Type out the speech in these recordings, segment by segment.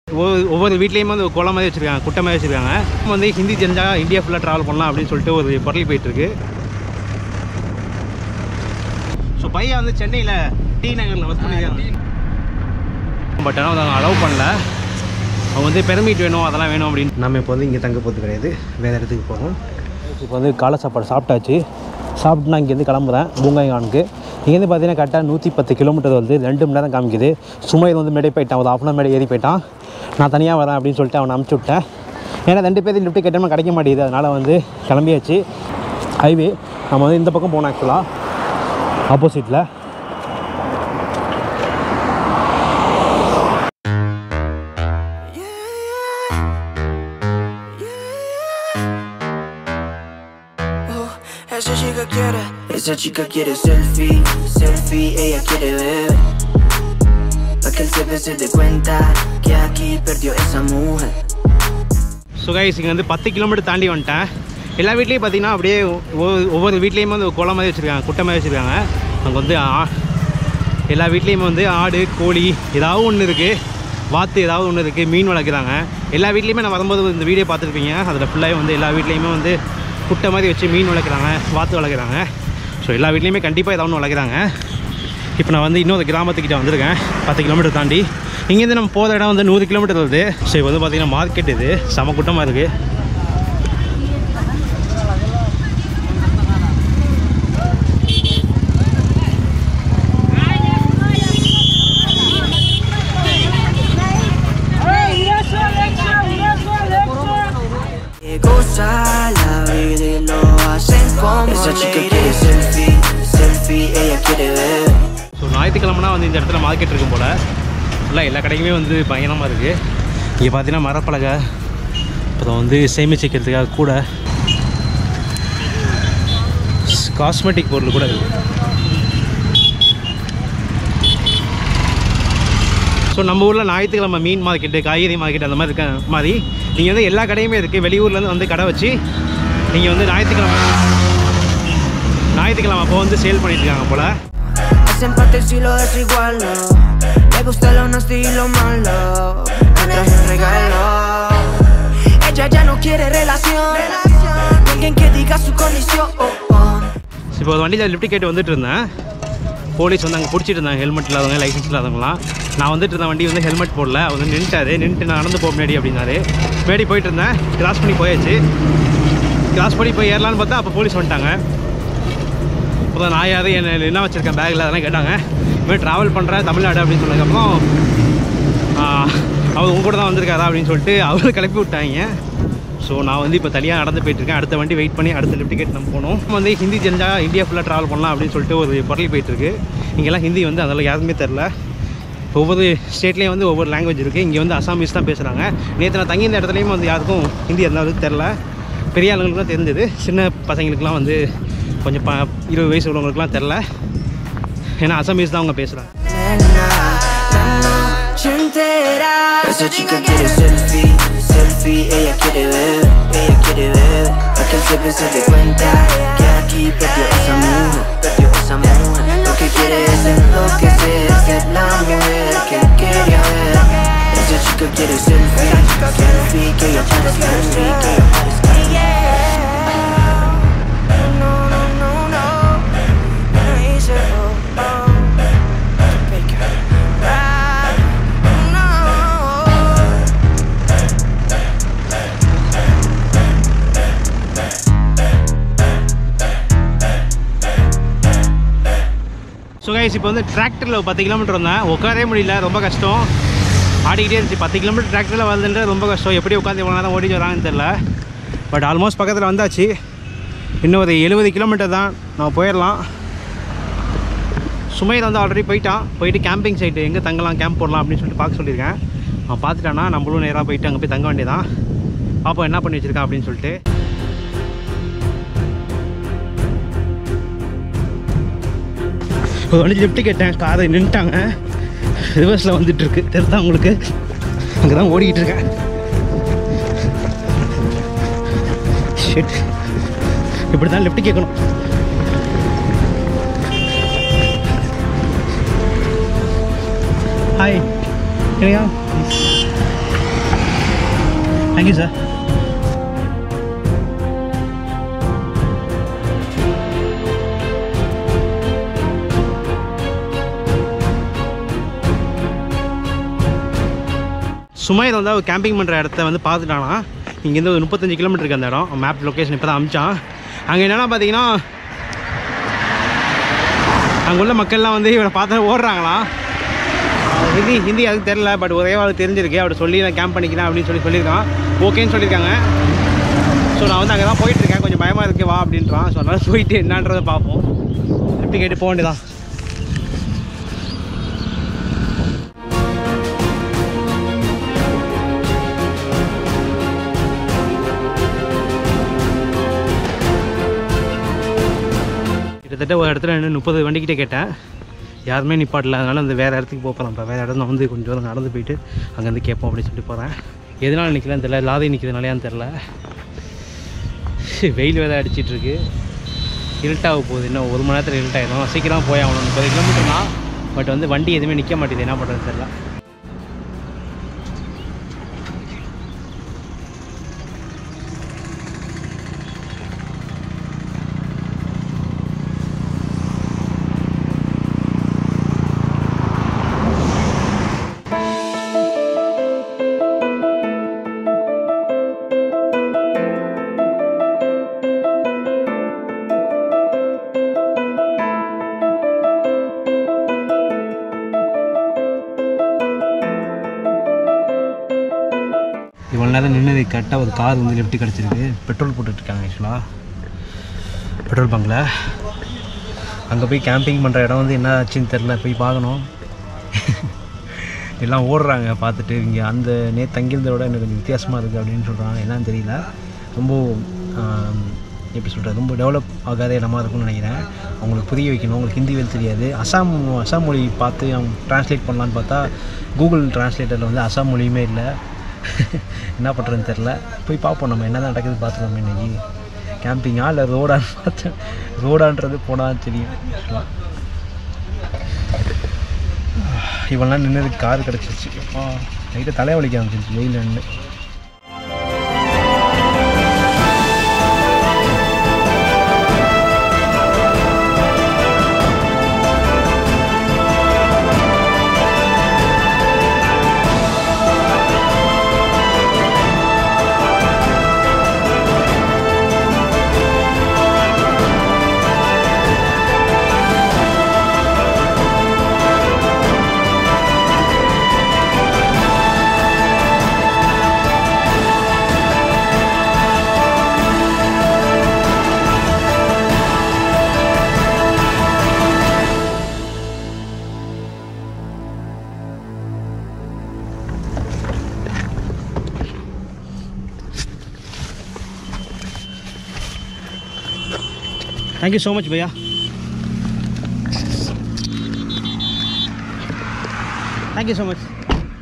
ஒவ்வொரு ஒவ்வொரு வீட்லேயுமே வந்து ஒரு குளம் மாதிரி வச்சுருக்காங்க குட்டை மாதிரி வச்சுருக்காங்க வந்து ஹிந்தி தெரிஞ்சால் இந்தியா ஃபுல்லாக ட்ராவல் பண்ணலாம் அப்படின்னு சொல்லிட்டு ஒரு பொருள் போயிட்டுருக்கு ஸோ பையன் வந்து சென்னையில் டி நகரில் ஒர்க் பண்ணியிருக்காங்க பட் ஆனால் வந்து அவங்க அலோவ் பண்ணல அவங்க வந்து பெர்மிட் வேணும் அதெல்லாம் வேணும் அப்படின்னு நம்ம இப்போ வந்து இங்கே தங்க போகிறது கிடையாது வேறு இடத்துக்கு போகிறோம் இப்போ வந்து காலை சாப்பாடு சாப்பிட்டாச்சு சாப்பிட்டு நான் இங்கேருந்து கிளம்புறேன் பூங்காய்கானுக்கு இங்கேருந்து பார்த்தீங்கன்னா கரெக்டாக நூற்றி பத்து கிலோமீட்டர் வருது ரெண்டு மணி நேரம் காமிக்குது சுமையில் வந்து மேடை போயிட்டான் ஒரு ஆஃப் அன் மேடை ஏறி போயிட்டான் நான் தனியாக வரேன் அப்படின்னு சொல்லிட்டு அவனை அனுப்பிச்சி விட்டேன் ஏன்னா ரெண்டு பேரும் லிஃப்ட்டு கேட்டாமல் கிடைக்க மாட்டேங்குது அதனால் வந்து கிளம்பியாச்சு ஹைவே நம்ம வந்து இந்த பக்கம் போனோம் ஆக்சுவலாக ஆப்போசிட்டில் Oh, esa chica quiere, esa chica quiere selfie, selfie, ella quiere ver. Pa' que el CP se dé cuenta que aquí perdió esa mujer. சுகைஸ் இங்கே வந்து பத்து கிலோமீட்டர் தாண்டி வந்துட்டேன் எல்லா வீட்லேயும் பார்த்தீங்கன்னா அப்படியே ஒவ்வொரு ஒவ்வொரு வீட்லேயுமே வந்து ஒரு குளம் மாதிரி வச்சுருக்காங்க குட்டை மாதிரி வச்சுருக்காங்க அங்கே வந்து ஆ- எல்லா வீட்லேயுமே வந்து ஆடு கோழி ஏதாவது ஒன்று இருக்குது வாத்து ஏதாவது ஒன்று இருக்குது மீன் வளர்க்குறாங்க எல்லா வீட்லேயுமே நான் வரும்போது இந்த வீடியோ பார்த்துருப்பீங்க அதில் ஃபுல்லாகவே வந்து எல்லா வீட்லேயுமே வந்து குட்டை மாதிரி வச்சு மீன் வளர்க்குறாங்க வாத்து வளர்க்குறாங்க ஸோ எல்லா வீட்லேயுமே கண்டிப்பாக ஏதாவது ஒன்று வளர்க்குறாங்க இப்போ நான் வந்து இன்னொரு கிராமத்துக்கிட்ட வந்திருக்கேன் பத்து கிலோமீட்டர் தாண்டி இங்கேருந்து நம்ம போகிற இடம் வந்து நூறு கிலோமீட்டர் வருது ஸோ இப்போ வந்து பார்த்தீங்கன்னா மார்க்கெட் இது செம கூட்டமாக இருக்குது Que goza la vida y lo hacen como Esa chica quiere selfie, selfie, ella quiere ver. So ஞாயிற்றுக்கிழமைனா வந்து இந்த இடத்துல மார்க்கெட் இருக்கும் போல் ஃபுல்லாக எல்லா கடைக்குமே வந்து பயங்கரமாக இருக்குது இங்கே பார்த்தீங்கன்னா மரப்பலகை அப்புறம் வந்து சேமிச்சு வைக்கிறதுக்காக கூட காஸ்மெட்டிக் பொருள் கூட இருக்குது ஸோ நம்ம ஊரில் ஞாயிற்றுக்கிழமை மீன் மார்க்கெட்டு காய்கறி மார்க்கெட் அந்த மாதிரி இருக்க மாதிரி நீங்கள் வந்து எல்லா கடையுமே இருக்குது வெளியூர்லேருந்து வந்து கடை வச்சு நீங்கள் வந்து ஞாயிற்றுக்கிழமை ஞாயிற்றுக்கிழமை அப்போ வந்து சேல் பண்ணிட்டு இருக்காங்க போல் Es empate si lo desigual, no. Le gusta lo nasty y lo malo. Me traje un regalo. Ella ya no quiere relación. Con alguien que diga su condición. இப்போ ஒரு வண்டியில் லிஃப்ட் கேட்டு வந்துட்டு இருந்தேன் போலீஸ் வந்து அங்கே பிடிச்சிட்டு இருந்தாங்க ஹெல்மெட் இல்லாதவங்க லைசன்ஸ் இல்லாதவங்களாம் நான் வந்துட்டு இருந்த வண்டி வந்து ஹெல்மெட் போடல அவர் வந்து நின்ட்டாரு நின்றுட்டு நான் நடந்து போக முன்னாடி அப்படின்னாரு முன்னாடி போயிட்டு இருந்தேன் கிராஸ் பண்ணி போயாச்சு கிராஸ் பண்ணி போய் ஏறலான்னு பார்த்தா அப்போ போலீஸ் வந்துட்டாங்க அப்புறம் நான் யாரும் என்ன என்ன வச்சுருக்கேன் பேக்கில் அதெல்லாம் கேட்டாங்க இதுமாதிரி ட்ராவல் பண்ணுறேன் தமிழ்நாடு அப்படின்னு சொன்னதுக்கப்புறம் ஆஹ், அவர் உங்க கூட தான் வந்திருக்காரா அப்படின்னு சொல்லிட்டு அவரை கிளப்பி விட்டாங்க ஸோ நான் வந்து இப்போ தனியாக நடந்து போயிட்டுருக்கேன் அடுத்த வண்டி வெயிட் பண்ணி அடுத்த லிஃப்ட் கேட் நம்ம போகணும் நம்ம வந்து ஹிந்தி தெரிஞ்சால் இந்தியா ஃபுல்லாக ட்ராவல் பண்ணலாம் அப்படின்னு சொல்லிட்டு ஒரு பொருள் போயிட்டுருக்கு இங்கெல்லாம் ஹிந்தி வந்து அதெல்லாம் யாருமே தெரில ஒவ்வொரு ஸ்டேட்லேயும் வந்து ஒவ்வொரு லாங்குவேஜ் இருக்குது இங்கே வந்து அசாமீஸ் தான் பேசுகிறாங்க நேற்று நான் தங்கியிருந்த இடத்துலையும் வந்து யாருக்கும் ஹிந்தி எந்த அளவுக்கு தெரில பெரிய ஆளுங்களுக்கு தான் தெரிஞ்சது சின்ன பசங்களுக்குலாம் வந்து கொஞ்சம் ப இருபது வயசு உள்ளவங்களுக்குலாம் தெரில ஏன்னா அசாமீஸ் தான் அவங்க பேசுகிறாங்க Nena, la noche entera. Esa chica quiere selfie, selfie, ella quiere ver, ella quiere ver. Pa' que el CP se dé cuenta que aquí perdió esa mujer, perdió esa mujer. Lo que quiere es enloquecer, ser la mujer que él quería ver. Esa chica quiere selfie, selfie, que ella quiere selfie, que ella parezca. No, no, no, no. No hice, oh, oh. Baker. Ah, no. So guys இப்போ வந்து டிராக்டரில் பத்து kilometre வந்தேன் உட்காரவே முடியல ரொம்ப கஷ்டம் ஆடிக்கிட்டே இருந்துச்சு பத்து கிலோமீட்டர் டிராக்டரில் வருதுன்றது ரொம்ப கஷ்டம் எப்படி உட்காந்து எவ்வளோ நேரம் ஓடிட்டு வராங்கன்னு தெரில பட் ஆல்மோஸ்ட் பக்கத்தில் வந்தாச்சு இன்னும் ஒரு எழுபது கிலோமீட்டர் தான் நான் போயிடலாம் சுமையில் வந்து ஆல்ரெடி போயிட்டான் போயிட்டு கேம்பிங் சைட்டு எங்கே தங்கலாம் கேம்ப் போடலாம் அப்படின்னு சொல்லிட்டு பார்க்க சொல்லியிருக்கேன் அவன் பார்த்துட்டானா நம்மளும் நேராக போயிட்டு அங்கே போய் தங்க வேண்டியதான் பார்ப்போம் என்ன பண்ணி வச்சிருக்கான் அப்படின்னு சொல்லிட்டு ஒரு வண்டி லிஃப்ட் கேட்டேன் காரை நின்ட்டாங்க ரிவர்ஸில் வந்துட்டு இருக்கு தெரியுதா உங்களுக்கு அங்கே தான் ஓடிக்கிட்டு இருக்கேன் ஷிட் இப்படி தான் லிஃப்ட் கேட்கணும் ஹாய் சரியா தேங்க்யூ சார் சுமையில் வந்து அவர் கேம்பிங் பண்ணுற இடத்த வந்து பார்த்துட்டானா இங்கேருந்து ஒரு முப்பத்தஞ்சு கிலோமீட்டருக்கு அந்த இடம் மேப் லொக்கேஷன் இப்போ தான் அமிச்சான் அங்கே என்னென்னா பார்த்தீங்கன்னா அங்கே உள்ள மக்கள்லாம் வந்து இவரை பார்த்தா ஓடுறாங்களாம் அஹ் ஹிந்தி ஹிந்தி அதுக்கு தெரில பட் ஒரே ஆள் தெரிஞ்சிருக்கு அவர் சொல்லி நான் கேம்ப் பண்ணிக்கிறேன் அப்படின்னு சொல்லி சொல்லியிருக்கான் ஓகேன்னு சொல்லியிருக்காங்க ஸோ நான் வந்து அங்கே தான் போயிட்டுருக்கேன் கொஞ்சம் பயமாக இருக்கு வா அப்படின்றான் ஸோ அதனால் போயிட்டு என்னன்றதை பார்ப்போம் எப்படி கேட்டு போக வேண்டியதான் கிட்டத்தட்ட ஒரு இடத்துல நின்று முப்பது வண்டிக்கிட்டே கேட்டேன் யாருமே நிப்பாட்டல அதனால அந்த வேறு இடத்துக்கு போகலாம் இப்போ வேறு இடம் வந்து கொஞ்சம் தூரம் நடந்து போயிட்டு அங்கேருந்து கேட்போம் அப்படின்னு சொல்லிட்டு போகிறேன் எதனால் நிற்கலன்னு தெரில லாதை நிற்கிறதுனாலையான்னு தெரில வெயில் வேறு அடிச்சிட்டு இருக்கு இருட்டாக போகுது இன்னும் ஒரு மணி நேரத்தில் இருட்டாயிடும் சீக்கிரம் போய் ஆகணும் முப்பது கிலோமீட்டர் தான் பட் வந்து வண்டி எதுவுமே நிற்க மாட்டேங்குது என்ன பண்ணுறதுன்னு தெரில இவ்வளோ நேரம் நின்னது கரெக்டாக ஒரு கார் வந்து லெஃப்ட் கிடச்சிருக்கு பெட்ரோல் போட்டுட்ருக்காங்க ஆக்சுவலாக பெட்ரோல் பங்கில் அங்கே போய் கேம்பிங் பண்ணுற இடம் வந்து என்ன ஆச்சுன்னு தெரில போய் பார்க்கணும் எல்லாம் ஓடுறாங்க பார்த்துட்டு இங்கே அந்த நே தங்கியிருந்த விட எனக்கு கொஞ்சம் வித்தியாசமாக இருக்குது அப்படின்னு சொல்கிறாங்க என்னன்னு தெரியல ரொம்ப ஆம், எப்படி சொல்கிறது ரொம்ப டெவலப் ஆகாத இடமா இருக்கும்னு நினைக்கிறேன் அவங்களுக்கு புரிய வைக்கணும் அவங்களுக்கு ஹிந்தி வேல் தெரியாது அசாம் அசாம் மொழி பார்த்து அவங்க ட்ரான்ஸ்லேட் பண்ணலான்னு பார்த்தா கூகுள் டிரான்ஸ்லேட்டரில் வந்து அசாம் மொழியுமே இல்லை என்ன பண்ணுறதுன்னு தெரில போய் பார்ப்போம் நம்ம என்ன தான் நடக்குது பார்த்துக்கோங்க இன்னைக்கு கேம்பிங்கா இல்லை ரோடான்னு பார்த்தேன் ரோடான்றது போனால் தெரியும் actually. இவெல்லாம் நின்னதுக்கு கார் கிடச்சிருச்சு நைட்டு தலைவலிக்க ஆரம்பிச்சிருச்சு வெயில் நின்று தேங்க்யூ ஸோ மச் பையா தேங்க்யூ ஸோ மச்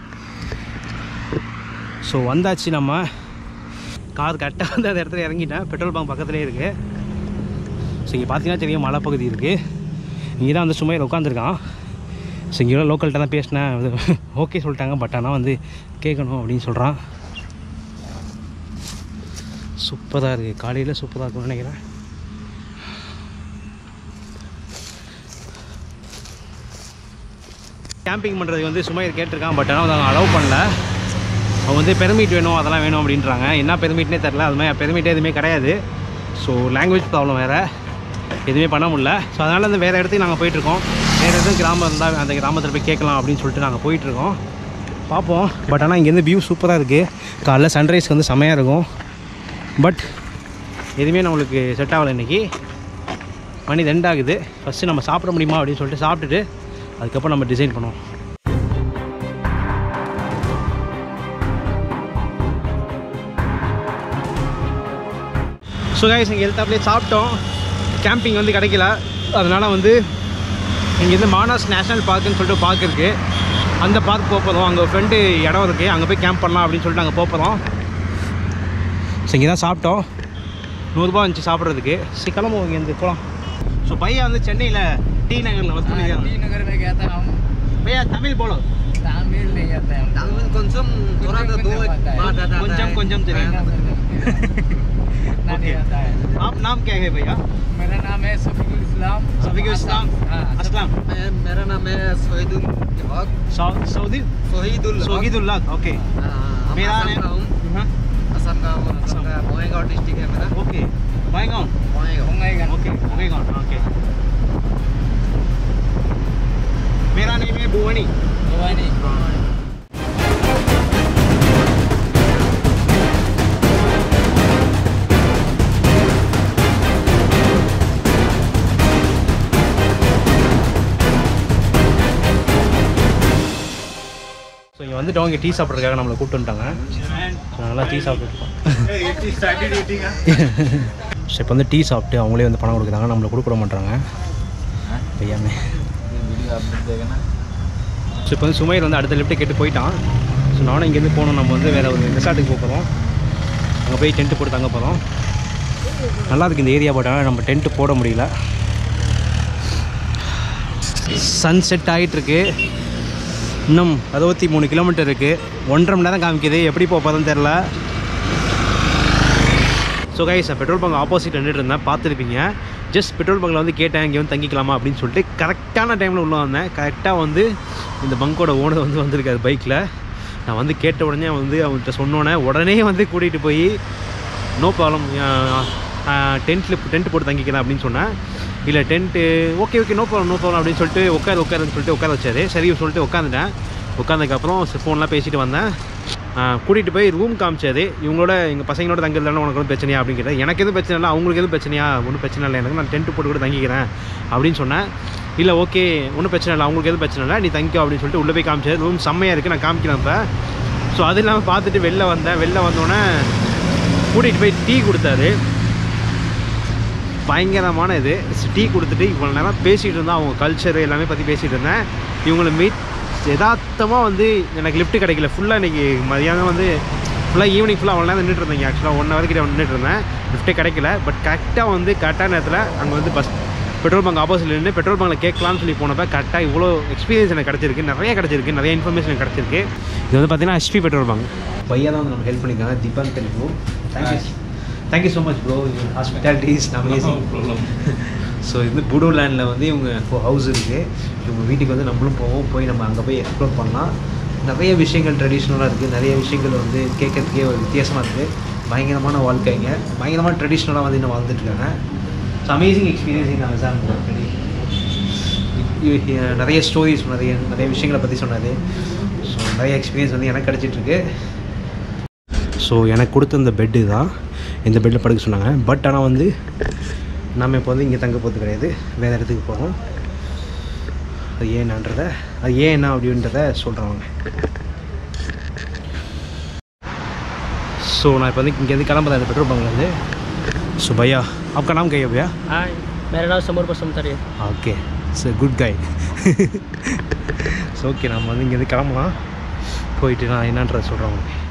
ஸோ வந்தாச்சு நம்ம கார் கரெக்டாக வந்து அந்த இடத்துல இறங்கிட்டேன் பெட்ரோல் பங்க் பக்கத்துலேயே இருக்குது ஸோ இங்கே பார்த்தீங்கன்னா தெரியும் மலை பகுதி இருக்குது இங்கே தான் வந்து சுமையில் உட்காந்துருக்கான் ஸோ இங்கே லோக்கல்கிட்ட தான் பேசினேன் அது ஓகே சொல்லிட்டாங்க பட் ஆனால் வந்து கேட்கணும் அப்படின்னு சொல்கிறான் சூப்பராக இருக்குது காலையில் சூப்பராக இருக்கும்னு நினைக்கிறேன் கேம்பிங் பண்ணுறதுக்கு வந்து சுமையர் கேட்டிருக்கான் பட் ஆனால் அவங்க அலோவ் பண்ணல அவங்க வந்து பெர்மிட் வேணும் அதெல்லாம் வேணும் அப்படின்றாங்க என்ன பெர்மிட்னே தெரில அது மாதிரி பெர்மிட் எதுவுமே கிடையாது ஸோ லாங்குவேஜ் ப்ராப்ளம் வேறு எதுவுமே பண்ண முடியல ஸோ அதனால் அந்த வேறு இடத்துக்கு நாங்கள் போயிட்டுருக்கோம் வேறு எதுவும் கிராமம் இருந்தால் அந்த கிராமத்தில் போய் கேட்கலாம் அப்படின்னு சொல்லிட்டு நாங்கள் போயிட்டுருக்கோம் பார்ப்போம் பட் ஆனால் இங்கேருந்து வியூ சூப்பராக இருக்குது காலைல சன்ரைஸ் வந்து செமையாக இருக்கும் பட் எதுவுமே நம்மளுக்கு செட் ஆகலை இன்றைக்கி மணி ரெண்டாகுது ஃபஸ்ட்டு நம்ம சாப்பிட முடியுமா அப்படின்னு சொல்லிட்டு சாப்பிட்டுட்டு அதுக்கப்புறம் நம்ம டிசைன் பண்ணுவோம் ஸோ கைஸ் இங்கே எழுத்தாப்புலேயே சாப்பிட்டோம் கேம்பிங் வந்து கிடைக்கல அதனால் வந்து இங்கேருந்து மானாஸ் நேஷனல் பார்க்குன்னு சொல்லிட்டு பார்க் இருக்குது அந்த பார்க் போக போகிறோம் அங்கே ஃப்ரெண்டு இடம் இருக்குது அங்கே போய் கேம்ப் பண்ணலாம் அப்படின்னு சொல்லிட்டு அங்கே போக போகிறோம் ஸோ இங்கே தான் சாப்பிட்டோம் நூறுரூபா வந்துச்சு சாப்பிட்றதுக்கு சரி கிளம்புவோம் இங்கேருந்து போகலாம் ஸோ பையன் வந்து சென்னையில் டி நகரில் ஒர்க் பண்ணியிருக்காங்க टी नगर में गया था हम भैया तमिल बोलो तामिल नहीं आता है तामिल కొంచెం थोड़ा सा दो एक बात आता கொஞ்சம் கொஞ்சம் தெரியும் इतना नहीं आता है आप नाम क्या है भैया मेरा नाम है सफीकुल इस्लाम सफीकुल इस्लाम हाँ अस्सलाम मेरा नाम है सोहिदुल हक सऊदी सोहिदुल हक सोगीदुल्लाह ओके हाँ, हम मेरा असम नाम का हूँ हाँ, असम का हूँ असम का बोएगांव डिस्ट्रिक्ट है मेरा ओके बाएगांव बोएगांव होंगे ओके बोएगांव ओके मेरा नेम है भुवनी नहीं ஸோ இங்கே வந்துட்டு அவங்க டீ சாப்பிட்றதுக்காக நம்மளை கூப்பிட்டு வந்துட்டாங்க ஸோ நல்லா டீ சாப்பிட்டுருக்கோம் ஸோ இப்போ வந்து டீ சாப்பிட்டு அவங்களே வந்து பணம் கொடுக்குறாங்க நம்மளை கொடுக்க விட மாட்டாங்க பையாமே ஸோ இப்போ வந்து சுமையர் வந்து அடுத்த லிஃப்ட்டை கேட்டு போயிட்டான் ஸோ நானும் இங்கேருந்து போகணும் நம்ம வந்து வேறு ஒரு ரெசார்ட்டுக்கு போக போகிறோம் அங்கே போய் டென்ட்டு போட்டு தங்க போகிறோம் நல்லா இருக்கு இந்த ஏரியா பட் ஆனால் நம்ம டென்ட்டு போட முடியல சன் செட் ஆகிட்டுருக்கு இன்னும் அறுபத்தி மூணு கிலோமீட்டர் இருக்குது ஒன்றரை மணி நேரம் காமிக்குது எப்படி போக போகிறதுன்னு தெரில so guys petrol bunk opposite நின்றுட்டு இருந்தேன் பார்த்துருப்பீங்க ஜஸ்ட் பெட்ரோல் பங்கில் வந்து கேட்டேன் இங்கே வந்து தங்கிக்கலாமா அப்படின்னு சொல்லிட்டு கரெக்டான டைமில் உள்ளே வந்தேன் கரெக்டாக வந்து இந்த பங்கோட ஓனர் வந்து வந்திருக்காரு பைக்கில் நான் வந்து கேட்ட உடனே வந்து அவன்கிட்ட சொன்னோன்னே உடனே வந்து கூட்டிகிட்டு போய் நோ ப்ராப்ளம் டென்ட்டில் டென்ட் போட்டு தங்கிக்கிறேன் அப்படின்னு சொன்னேன் இல்லை tent okay okay no problem no problem அப்படின்னு சொல்லிட்டு உட்காரு உட்காருன்னு சொல்லிட்டு உட்கார வச்சாரு சரி சொல்லிட்டு உட்காந்துட்டேன் உட்காந்ததுக்கப்புறம் ஃபோன்லாம் பேசிட்டு வந்தேன் கூட்டிகிட்டு போய் ரூம் காமிச்சாரு இவங்களோட எங்கள் பசங்களோட தங்குறதுனால உனக்கு வந்து பிரச்சனையா அப்படின்னு கேட்டேன் எனக்கு எதுவும் பிரச்சனை இல்லை அவங்களுக்கு எதுவும் பிரச்சனையா ஒன்றும் பிரச்சனை இல்லை எனக்கு நான் டென்ட் போட்டு கூட தங்கிக்கிறேன் அப்படின்னு சொன்னேன் இல்லை ஓகே ஒன்றும் பிரச்சனை இல்லை அவங்களுக்கு எதுவும் பிரச்சனை இல்லை நீ தங்கிக்கோ அப்படின்னு சொல்லிட்டு உள்ளே போய் காமிச்சாரு ரூம் செம்மையாக இருக்குது நான் காமிக்கிறேன் இப்போ ஸோ அது இல்லாமல் பார்த்துட்டு வெளில வந்தேன் வெளில வந்தோடனே கூட்டிகிட்டு போய் டீ கொடுத்தாரு பயங்கரமான இது டீ கொடுத்துட்டு இவ்வளோ நேரம் பேசிகிட்டு இருந்தோம் அவங்க கல்ச்சர் எல்லாமே பற்றி பேசிகிட்டு இருந்தேன் இவங்களை மீட் யதார்த்தமாக வந்து எனக்கு லிஃப்ட் கிடைக்கல ஃபுல்லாக இன்றைக்கி மதியானம் வந்து ஃபுல்லாக ஈவினிங் ஃபுல்லாக அவ்வளோ நேரம் நின்றுட்டு இருந்தேங்க ஆக்சுவலாக ஒன் ஹவர் கிட்ட நின்றுட்டு இருந்தேன் லிஃப்ட்டே கிடைக்கல பட் கரெக்டாக வந்து கரெக்டான நேரத்தில் அங்கே வந்து பஸ் பெட்ரோல் பங்க் ஆப்போசிட்ல நின்று பெட்ரோல் பங்கில் கேட்கலாம்னு சொல்லி போனப்போ கரெக்டாக இவ்வளோ எக்ஸ்பீரியன்ஸ் எனக்கு கிடச்சிருக்கு நிறைய கிடச்சிருக்கு நிறைய இன்ஃபர்மேஷன் எனக்கு கிடச்சிருக்கு இது வந்து பார்த்தீங்கன்னா ஹெச்பி பெட்ரோல் பங்க் பையா தான் வந்து நம்ம ஹெல்ப் பண்ணியிருக்காங்க தீபான் தெலுங்கு thank you thank you so much bro your hospitality's amazing so இது புடோ லேண்டில் வந்து இவங்க ஹவுஸ் இருக்குது இவங்க வீட்டுக்கு வந்து நம்மளும் போவோம் போய் நம்ம அங்கே போய் எக்ஸ்ப்ளோர் பண்ணலாம் நிறைய விஷயங்கள் ட்ரெடிஷ்னலாக இருக்குது நிறைய விஷயங்கள் வந்து கேட்கறதுக்கே ஒரு வித்தியாசமாக இருக்குது பயங்கரமான வாழ்க்கைங்க பயங்கரமான ட்ரெடிஷ்னலாக வந்து இன்னும் வாழ்ந்துட்டுருக்காங்க so amazing experience in Amazon நிறைய ஸ்டோரிஸ் நிறைய நிறைய விஷயங்களை பற்றி சொன்னார் ஸோ நிறைய எக்ஸ்பீரியன்ஸ் வந்து எனக்கு கிடச்சிட்ருக்கு ஸோ எனக்கு கொடுத்த இந்த பெட்டு தான் இந்த பெட்டில் படுக்க சொன்னாங்க பட் ஆனால் வந்து நம்ம இப்போ வந்து இங்கே தங்க போகிறது கிடையாது வேறு இடத்துக்கு போகிறோம் அது ஏன்னான்றத அது ஏன் என்ன அப்படின்றத சொல்கிறவங்க ஸோ நான் இப்போ வந்து இங்கேருந்து கிளம்புறேன் இந்த பெட்ரோல் பங்க்லேருந்து ஸோ பையா आपका नाम क्या है भैया हाय मेरा नाम समर बसंतरी है okay so good guy so okay நம்ம வந்து இங்கேருந்து கிளம்பலாம் போயிட்டு நான் என்னன்றதை சொல்கிறேன் உங்களுக்கு